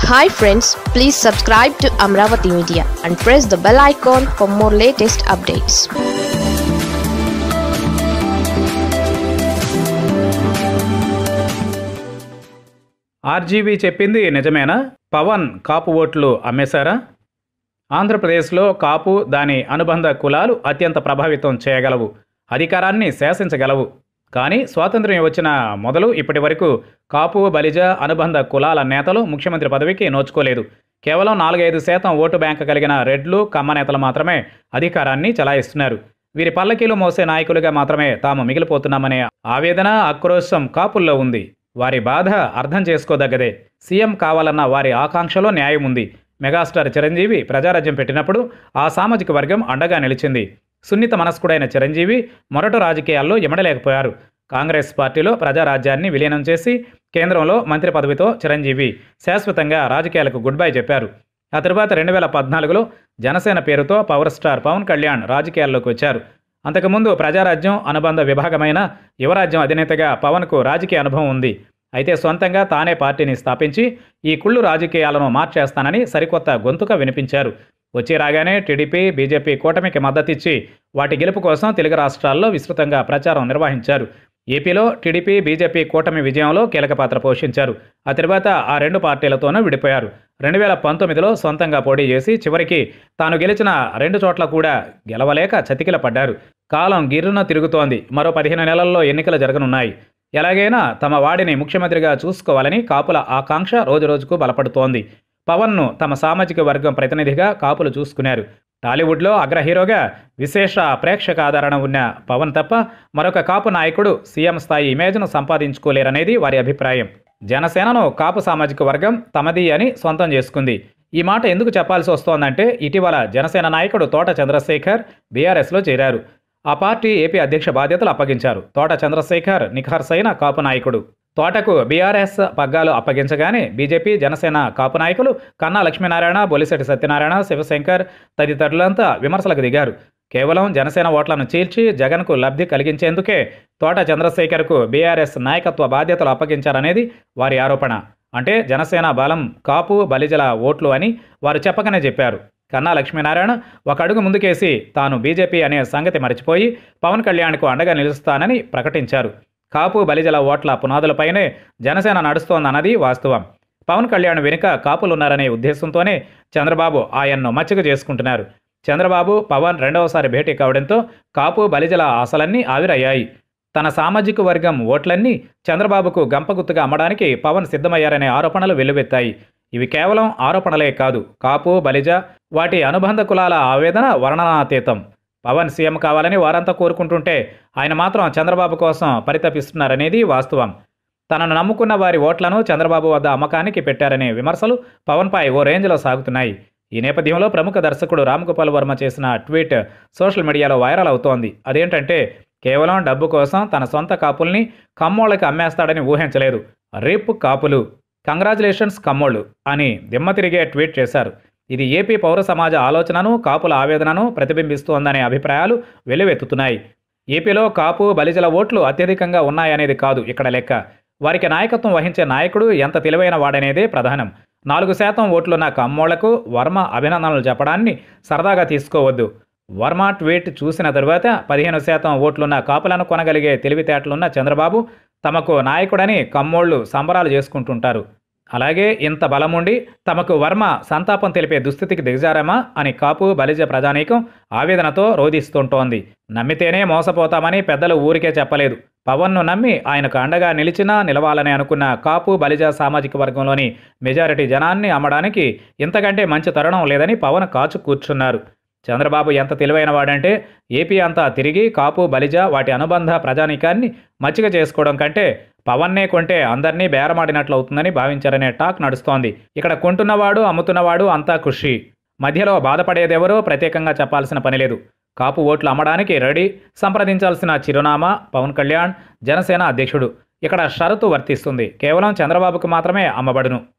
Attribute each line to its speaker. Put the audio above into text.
Speaker 1: hi friends please subscribe to Amaravati media and press the bell icon for more latest updates
Speaker 2: RGV చెప్పింది నిజమేనా పవన్ కాపు ఓట్లు అమ్మేశారా ఆంధ్రప్రదేశ్లో కాపు దాని అనుబంధ కులాలు అత్యంత ప్రభావితం చేయగలవు అధికారాన్ని శాసించగలవు కానీ స్వాతంత్ర్యం వచ్చిన మొదలు ఇప్పటి వరకు కాపు బలిజ అనుబంధ కులాల నేతలు ముఖ్యమంత్రి పదవికి నోచుకోలేదు కేవలం నాలుగైదు శాతం ఓటు బ్యాంక్ కలిగిన రెడ్లు కమ్మ నేతలు మాత్రమే అధికారాన్ని చలాయిస్తున్నారు వీరి పల్లకీలు మోసే నాయకులుగా మాత్రమే తాము మిగిలిపోతున్నామనే ఆవేదన ఆక్రోశం కాపుల్లో ఉంది వారి బాధ అర్థం చేసుకోదగ్గదే సీఎం కావాలన్న వారి ఆకాంక్షలో న్యాయం ఉంది మెగాస్టార్ చిరంజీవి ప్రజారాజ్యం పెట్టినప్పుడు ఆ సామాజిక వర్గం అండగా నిలిచింది సున్నిత మనస్కుడైన చిరంజీవి మొరటు రాజకీయాల్లో ఇమడలేకపోయారు కాంగ్రెస్ పార్టీలో ప్రజారాజ్యాన్ని విలీనం చేసి కేంద్రంలో మంత్రి పదవితో చిరంజీవి శాశ్వతంగా రాజకీయాలకు గుడ్ బై చెప్పారు ఆ తరువాత రెండు వేల పద్నాలుగులో జనసేన పేరుతో పవర్ స్టార్ పవన్ కళ్యాణ్ రాజకీయాల్లోకి వచ్చారు అంతకుముందు ప్రజారాజ్యం అనుబంధ విభాగమైన యువరాజ్యం అధినేతగా పవన్కు రాజకీయ అనుభవం ఉంది అయితే సొంతంగా తానే పార్టీని స్థాపించి ఈ కుళ్ళు రాజకీయాలను మార్చేస్తానని సరికొత్త గొంతుక వినిపించారు వచ్చి రాగానే టీడీపీ బీజేపీ కూటమికి మద్దతిచ్చి వాటి గెలుపు కోసం తెలుగు రాష్ట్రాల్లో విస్తృతంగా ప్రచారం నిర్వహించారు ఏపీలో టీడీపీ బీజేపీ కూటమి విజయంలో కీలక పాత్ర పోషించారు ఆ తర్వాత ఆ రెండు పార్టీలతోనూ విడిపోయారు రెండు వేల పంతొమ్మిదిలో సొంతంగా పోటీ చేసి చివరికి తాను గెలిచిన రెండు చోట్ల కూడా గెలవలేక చతికిల పడ్డారు కాలం గిర్రున తిరుగుతోంది మరో పదిహేను నెలల్లో ఎన్నికలు జరగనున్నాయి ఎలాగైనా తమ వాడిని ముఖ్యమంత్రిగా చూసుకోవాలని కాపుల ఆకాంక్ష రోజురోజుకు బలపడుతోంది పవన్ను తమ సామాజిక వర్గం ప్రతినిధిగా కాపులు చూసుకున్నారు టాలీవుడ్లో అగ్ర హీరోగా విశేష ప్రేక్షక ఆదరణ ఉన్న పవన్ తప్ప మరొక కాపు నాయకుడు సీఎం స్థాయి ఇమేజ్ను సంపాదించుకోలేరనేది వారి అభిప్రాయం జనసేనను కాపు సామాజిక వర్గం తమది అని సొంతం చేసుకుంది ఈ మాట ఎందుకు చెప్పాల్సి వస్తోందంటే ఇటీవల జనసేన నాయకుడు తోట చంద్రశేఖర్ బీఆర్ఎస్లో చేరారు ఆ పార్టీ ఏపీ అధ్యక్ష బాధ్యతలు అప్పగించారు తోట చంద్రశేఖర్ నిఖార్సైన కాపు నాయకుడు తోటకు బీఆర్ఎస్ పగ్గాలు అప్పగించగానే బీజేపీ జనసేన కాపు నాయకులు కన్నా లక్ష్మీనారాయణ బొలిశెట్టి సత్యనారాయణ శివశంకర్ తదితరులంతా విమర్శలకు దిగారు కేవలం జనసేన ఓట్లను చీల్చి జగన్కు లబ్ధి కలిగించేందుకే తోట చంద్రశేఖర్కు బీఆర్ఎస్ నాయకత్వ బాధ్యతలు అప్పగించారనేది వారి ఆరోపణ అంటే జనసేన బలం కాపు బలిజల ఓట్లు అని వారు చెప్పకనే చెప్పారు కన్నా లక్ష్మీనారాయణ ఒక అడుగు ముందుకేసి తాను బీజేపీ అనే సంగతి మర్చిపోయి పవన్ కళ్యాణ్కు అండగా నిలుస్తానని ప్రకటించారు కాపు బలిజల ఓట్ల పునాదులపైనే జనసేన నడుస్తోందన్నది వాస్తవం పవన్ కళ్యాణ్ వెనుక కాపులున్నారనే ఉద్దేశంతోనే చంద్రబాబు ఆయన్ను మచ్చిక చేసుకుంటున్నారు చంద్రబాబు పవన్ రెండవసారి భేటీ కావడంతో కాపు బలిజల ఆశలన్నీ ఆవిరయ్యాయి తన సామాజిక వర్గం ఓట్లన్నీ చంద్రబాబుకు గంపగుత్తుగా అమ్మడానికి పవన్ సిద్ధమయ్యారనే ఆరోపణలు వెల్లువెత్తాయి ఇవి కేవలం ఆరోపణలే కాదు కాపు బలిజ వాటి అనుబంధ కులాల ఆవేదన వర్ణనాతీతం పవన్ సీఎం కావాలని వారంతా కోరుకుంటుంటే ఆయన మాత్రం చంద్రబాబు కోసం పరితపిస్తున్నారనేది వాస్తవం తనను నమ్ముకున్న వారి ఓట్లను చంద్రబాబు వద్ద అమ్మకానికి పెట్టారనే విమర్శలు పవన్పై ఓ రేంజ్లో సాగుతున్నాయి ఈ నేపథ్యంలో ప్రముఖ దర్శకుడు రామ్గోపాల్ వర్మ చేసిన ట్వీట్ సోషల్ మీడియాలో వైరల్ అవుతోంది అదేంటంటే కేవలం డబ్బు కోసం తన సొంత కాపుల్ని కమ్మోళ్ళకి అమ్మేస్తాడని ఊహించలేదు రేపు కాపులు కంగ్రాచులేషన్స్ కమ్మోళ్ళు అని దిమ్మ తిరిగే ట్వీట్ చేశారు ఇది ఏపీ పౌర సమాజ ఆలోచనను కాపుల ఆవేదనను ప్రతిబింబిస్తోందనే అభిప్రాయాలు వెల్లువెత్తుతున్నాయి ఏపీలో కాపు బలిజల ఓట్లు అత్యధికంగా ఉన్నాయనేది కాదు ఇక్కడ లెక్క వారికి నాయకత్వం వహించే నాయకుడు ఎంత తెలివైన వాడనేదే ప్రధానం నాలుగు శాతం ఓట్లున్న కమ్మోళ్లకు వర్మ అభినందనలు చెప్పడాన్ని సరదాగా తీసుకోవద్దు వర్మ ట్వీట్ చూసిన తరువాత పదిహేను శాతం ఓట్లున్న కాపులను కొనగలిగే తెలివితేటలున్న చంద్రబాబు తమకు నాయకుడని కమ్మోళ్లు సంబరాలు చేసుకుంటుంటారు అలాగే ఇంత బలముండి తమకు వర్మ సంతాపం తెలిపే దుస్థితికి దిగజారామా అని కాపు బలిజ ప్రజానీకం ఆవేదనతో రోధిస్తుంటోంది నమ్మితేనే మోసపోతామని పెద్దలు ఊరికే చెప్పలేదు పవన్ను నమ్మి ఆయనకు అండగా నిలిచినా నిలవాలని అనుకున్న కాపు బలిజ సామాజిక వర్గంలోని మెజారిటీ జనాన్ని అమ్మడానికి ఇంతకంటే మంచి తరుణం లేదని పవన్ కాచు కూర్చున్నారు చంద్రబాబు ఎంత తెలివైన వాడంటే ఏపీ అంతా తిరిగి కాపు బలిజ వాటి అనుబంధ ప్రజానీకాన్ని మచ్చిక చేసుకోవడం కంటే పవన్నే కొంటే అందరినీ బేరమాడినట్లు అవుతుందని భావించారనే టాక్ నడుస్తోంది ఇక్కడ కొంటున్నవాడు అమ్ముతున్నవాడు అంతా ఖుషి మధ్యలో బాధపడేదెవరో ప్రత్యేకంగా చెప్పాల్సిన పని లేదు కాపు ఓట్లు అమ్మడానికి రెడీ సంప్రదించాల్సిన చిరునామా పవన్ కళ్యాణ్ జనసేన అధ్యక్షుడు ఇక్కడ షరతు వర్తిస్తుంది కేవలం చంద్రబాబుకు మాత్రమే అమ్మబడును